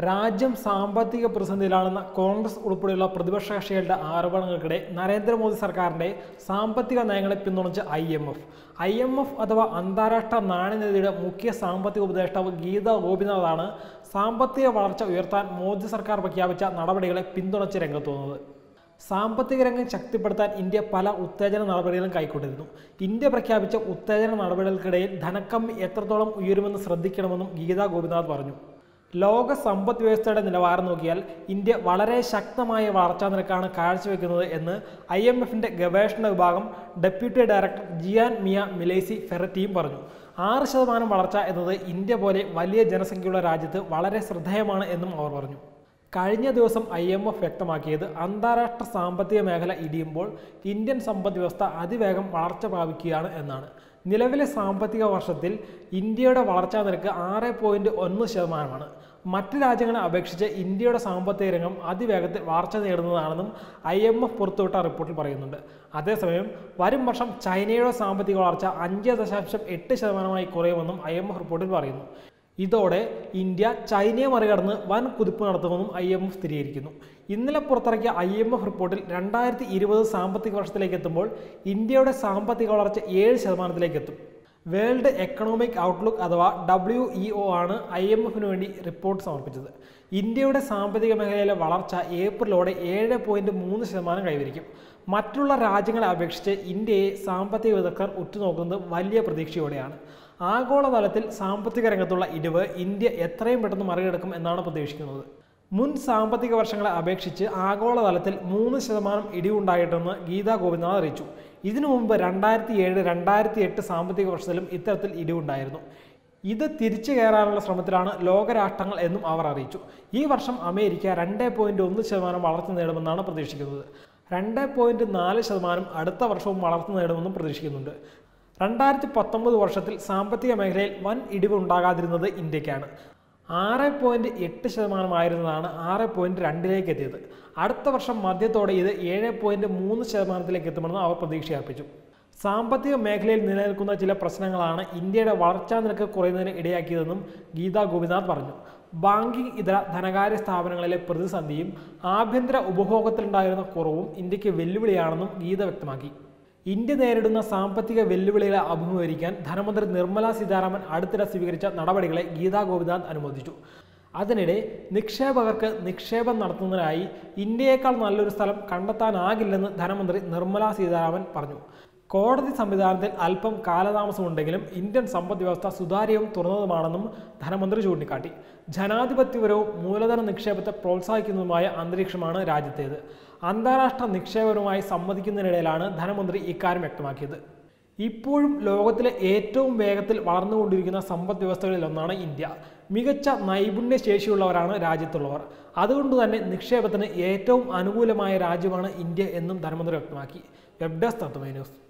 രാജ്യം സാമ്പത്തിക പ്രതിസന്ധിയിലാണെന്ന കോൺഗ്രസ് ഉൾപ്പെടെയുള്ള പ്രതിപക്ഷ കക്ഷികളുടെ ആരോപണങ്ങൾക്കിടെ നരേന്ദ്രമോദി സർക്കാരിന്റെ സാമ്പത്തിക നയങ്ങളെ പിന്തുണച്ച് I M F I M F അഥവാ അന്താരാഷ്ട്ര നാണ്യനിധിയുടെ മുഖ്യ സാമ്പത്തിക ഉപദേഷ്ടാവ് ഗീത ഗോപിനാഥാണ് സാമ്പത്തിക വളർച്ച ഉയർത്താൻ മോദി സർക്കാർ പ്രഖ്യാപിച്ച നടപടികളെ പിന്തുണച്ച് രംഗത്ത് വന്നത് സാമ്പത്തിക രംഗം ശക്തിപ്പെടുത്താൻ ഇന്ത്യ പല ഉത്തേജന നടപടികളും കൈക്കൊണ്ടിരുന്നു ഇന്ത്യ പ്രഖ്യാപിച്ച ഉത്തേജന നടപടികൾക്കിടയിൽ ധനക്കമ്മി എത്രത്തോളം ഉയരുമെന്ന് ശ്രദ്ധിക്കണമെന്നും ഗീതാ ഗോപിനാഥ് പറഞ്ഞു ലോക സമ്പദ് വ്യവസ്ഥയുടെ നിലവാരം നോക്കിയാൽ ഇന്ത്യ വളരെ ശക്തമായ വളർച്ചാ നിരക്കാണ് കാഴ്ചവെക്കുന്നത് എന്ന് ഐ എം എഫിന്റെ ഗവേഷണ വിഭാഗം deputy director Gian Maria Milesi ഫെററ്റിയും പറഞ്ഞു ആറ് ശതമാനം വളർച്ച എന്നത് ഇന്ത്യ പോലെ വലിയ ജനസംഖ്യയുള്ള രാജ്യത്ത് വളരെ ശ്രദ്ധേയമാണ് എന്നും അവർ പറഞ്ഞു കഴിഞ്ഞ ദിവസം ഐ എം എഫ് വ്യക്തമാക്കിയത് അന്താരാഷ്ട്ര സാമ്പത്തിക മേഖല ഇടിയുമ്പോൾ ഇന്ത്യൻ സമ്പദ് വ്യവസ്ഥ അതിവേഗം വളർച്ച പ്രാപിക്കുകയാണ് എന്നാണ് നിലവിലെ സാമ്പത്തിക വർഷത്തിൽ ഇന്ത്യയുടെ വളർച്ചാ നിരക്ക് ആറ് പോയിന്റ് ഒന്ന് ശതമാനമാണ് മറ്റ് രാജ്യങ്ങളെ അപേക്ഷിച്ച് ഇന്ത്യയുടെ സാമ്പത്തിക രംഗം അതിവേഗത്തിൽ വളർച്ച നേടുന്നതാണെന്നും ഐ എം എഫ് പുറത്തുവിട്ട റിപ്പോർട്ടിൽ പറയുന്നുണ്ട് അതേസമയം വരും വർഷം ചൈനയുടെ സാമ്പത്തിക വളർച്ച അഞ്ച് ദശാംശം എട്ട് ശതമാനമായി കുറയുമെന്നും ഐ എം എഫ് റിപ്പോർട്ടിൽ പറയുന്നു ഇതോടെ ഇന്ത്യ ചൈനയെ മറികടന്ന് വൻ കുതിപ്പ് നടത്തുമെന്നും ഐ എം എഫ് സ്ഥിരീകരിക്കുന്നു ഇന്നലെ പുറത്തിറക്കിയ ഐ എം എഫ് റിപ്പോർട്ടിൽ രണ്ടായിരത്തി ഇരുപത് സാമ്പത്തിക വർഷത്തിലേക്ക് എത്തുമ്പോൾ ഇന്ത്യയുടെ സാമ്പത്തിക വളർച്ച ഏഴ് ശതമാനത്തിലേക്ക് എത്തും വേൾഡ് എക്കണോമിക് ഔട്ട്ലുക്ക് അഥവാ ഡബ്ല്യു ഇ ഒ ആണ് ഐ എം എഫിന് വേണ്ടി റിപ്പോർട്ട് സമർപ്പിച്ചത് ഇന്ത്യയുടെ സാമ്പത്തിക മേഖലയിലെ വളർച്ച ഏപ്രിലോടെ ഏഴ് പോയിന്റ് മൂന്ന് ശതമാനം കൈവരിക്കും മറ്റുള്ള രാജ്യങ്ങളെ അപേക്ഷിച്ച് ഇന്ത്യയെ സാമ്പത്തിക വിദഗ്ധർ ഉറ്റുനോക്കുന്നത് വലിയ പ്രതീക്ഷയോടെയാണ് ആഗോളതലത്തിൽ സാമ്പത്തിക രംഗത്തുള്ള ഇടിവ് ഇന്ത്യ എത്രയും പെട്ടെന്ന് മറികടക്കും എന്നാണ് പ്രതീക്ഷിക്കുന്നത് മുൻ സാമ്പത്തിക വർഷങ്ങളെ അപേക്ഷിച്ച് ആഗോളതലത്തിൽ മൂന്ന് ശതമാനം ഇടിവുണ്ടായിട്ടുണ്ടെന്ന് ഗീതാ ഗോപിനാഥ് അറിയിച്ചു ഇതിനു മുമ്പ് രണ്ടായിരത്തി ഏഴ് രണ്ടായിരത്തി എട്ട് സാമ്പത്തിക വർഷത്തിലും ഇത്തരത്തിൽ ഇടിവുണ്ടായിരുന്നു ഇത് തിരിച്ചു കയറാനുള്ള ശ്രമത്തിലാണ് ലോകരാഷ്ട്രങ്ങൾ എന്നും അവർ അറിയിച്ചു ഈ വർഷം അമേരിക്ക രണ്ട് പോയിന്റ് ഒന്ന് ശതമാനം വളർച്ച നേടുമെന്നാണ് പ്രതീക്ഷിക്കുന്നത് രണ്ട് പോയിന്റ് നാല് ശതമാനം അടുത്ത വർഷവും വളർച്ച നേടുമെന്നും പ്രതീക്ഷിക്കുന്നുണ്ട് രണ്ടായിരത്തി പത്തൊമ്പത് വർഷത്തിൽ സാമ്പത്തിക മേഖലയിൽ വൻ ഇടിവ് ഉണ്ടാകാതിരുന്നത് ഇന്ത്യക്കാണ് ആറ് പോയിന്റ് എട്ട് ശതമാനമായിരുന്നതാണ് ആറ് പോയിന്റ് രണ്ടിലേക്ക് എത്തിയത് അടുത്ത വർഷം മധ്യത്തോടെ ഇത് ഏഴ് പോയിന്റ് മൂന്ന് ശതമാനത്തിലേക്ക് എത്തുമെന്ന് അവർ പ്രതീക്ഷ അർപ്പിച്ചു സാമ്പത്തിക മേഖലയിൽ നിലനിൽക്കുന്ന ചില പ്രശ്നങ്ങളാണ് ഇന്ത്യയുടെ വളർച്ചാ നിരക്ക് കുറയുന്നതിന് ഇടയാക്കിയതെന്നും ഗീതാ ഗോപിനാഥ് പറഞ്ഞു ബാങ്കിംഗ് ഇതര ധനകാര്യ സ്ഥാപനങ്ങളിലെ പ്രതിസന്ധിയും ആഭ്യന്തര ഉപഭോഗത്തിലുണ്ടായിരുന്ന കുറവും ഇന്ത്യക്ക് വെല്ലുവിളിയാണെന്നും ഗീത വ്യക്തമാക്കി ഇന്ത്യ നേരിടുന്ന സാമ്പത്തിക വെല്ലുവിളികളെ അഭിമുഖീകരിക്കാൻ ധനമന്ത്രി നിർമ്മല സീതാരാമൻ അടുത്തിടെ സ്വീകരിച്ച നടപടികളെ ഗീതാ ഗോപിനാഥ് അനുമോദിച്ചു അതിനിടെ നിക്ഷേപകർക്ക് നിക്ഷേപം നടത്തുന്നതിനായി ഇന്ത്യയേക്കാൾ നല്ലൊരു സ്ഥലം കണ്ടെത്താനാകില്ലെന്ന് ധനമന്ത്രി നിർമ്മല സീതാരാമൻ പറഞ്ഞു കോടതി സംവിധാനത്തിൽ അല്പം കാലതാമസമുണ്ടെങ്കിലും ഇന്ത്യൻ സമ്പദ് വ്യവസ്ഥ സുതാര്യവും തുറന്നതുമാണെന്നും ധനമന്ത്രി ചൂണ്ടിക്കാട്ടി ജനാധിപത്യപരവും മൂലധന നിക്ഷേപത്തെ പ്രോത്സാഹിക്കുന്നതുമായ അന്തരീക്ഷമാണ് രാജ്യത്തേത് അന്താരാഷ്ട്ര നിക്ഷേപവുമായി സമ്മതിക്കുന്നതിനിടയിലാണ് ധനമന്ത്രി ഇക്കാര്യം വ്യക്തമാക്കിയത് ഇപ്പോഴും ലോകത്തിലെ ഏറ്റവും വേഗത്തിൽ വളർന്നുകൊണ്ടിരിക്കുന്ന സമ്പദ് വ്യവസ്ഥകളിൽ ഒന്നാണ് ഇന്ത്യ മികച്ച നൈപുണ്യ ശേഷിയുള്ളവരാണ് രാജ്യത്തുള്ളവർ അതുകൊണ്ട് തന്നെ നിക്ഷേപത്തിന് ഏറ്റവും അനുകൂലമായ രാജ്യമാണ് ഇന്ത്യ എന്നും ധനമന്ത്രി വ്യക്തമാക്കി വെബ് ഡെസ്ക് തത്വമേ ന്യൂസ്